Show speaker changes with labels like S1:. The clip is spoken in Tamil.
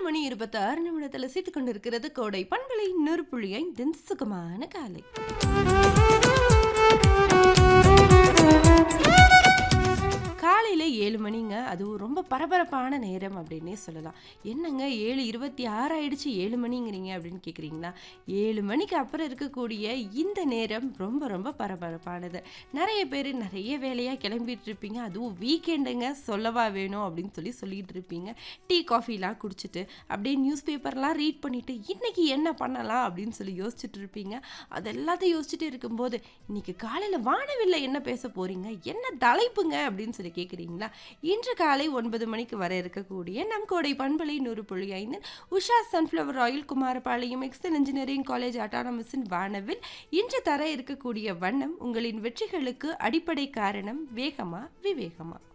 S1: மணி இருபத்தி ஆறு நிமிடத்தில் சீத்து கொண்டிருக்கிறது கோடை பண்பலை நெருப்புழியை தின் சுகமான காலை காலையில் ஏழு மணிங்க அதுவும் ரொம்ப பரபரப்பான நேரம் அப்படின்னே சொல்லலாம் என்னங்க ஏழு இருபத்தி ஆறு ஆயிடுச்சு ஏழு மணிங்கிறீங்க அப்படின்னு கேட்குறீங்களா ஏழு மணிக்கு அப்புறம் இருக்கக்கூடிய இந்த நேரம் ரொம்ப ரொம்ப பரபரப்பானது நிறைய பேர் நிறைய வேலையாக கிளம்பிட்டு இருப்பீங்க அதுவும் வீக்கெண்டுங்க சொல்லவா வேணும் அப்படின்னு சொல்லி சொல்லிட்டு இருப்பீங்க டீ காஃபிலாம் குடிச்சிட்டு அப்படியே நியூஸ் பேப்பர்லாம் ரீட் பண்ணிட்டு இன்னைக்கு என்ன பண்ணலாம் அப்படின்னு சொல்லி யோசிச்சுட்டு இருப்பீங்க அது எல்லாத்தையும் யோசிச்சுட்டு இருக்கும்போது இன்னைக்கு காலையில் வானவில்லை என்ன பேச போறீங்க என்ன தலைப்புங்க அப்படின்னு சொல்லி கேட்குறீங்களா இன்று காலை ஒன்பது மணிக்கு வர இருக்கக்கூடிய நம் கோடை பண்பலை நூறு புள்ளி ஐந்து Usha sunflower oil Kumarapalayam Excel engineering college அட்டானமஸின் வானவில் இன்று தர இருக்கக்கூடிய வண்ணம் உங்களின் வெற்றிகளுக்கு அடிப்படை காரணம் வேகமா விவேகமா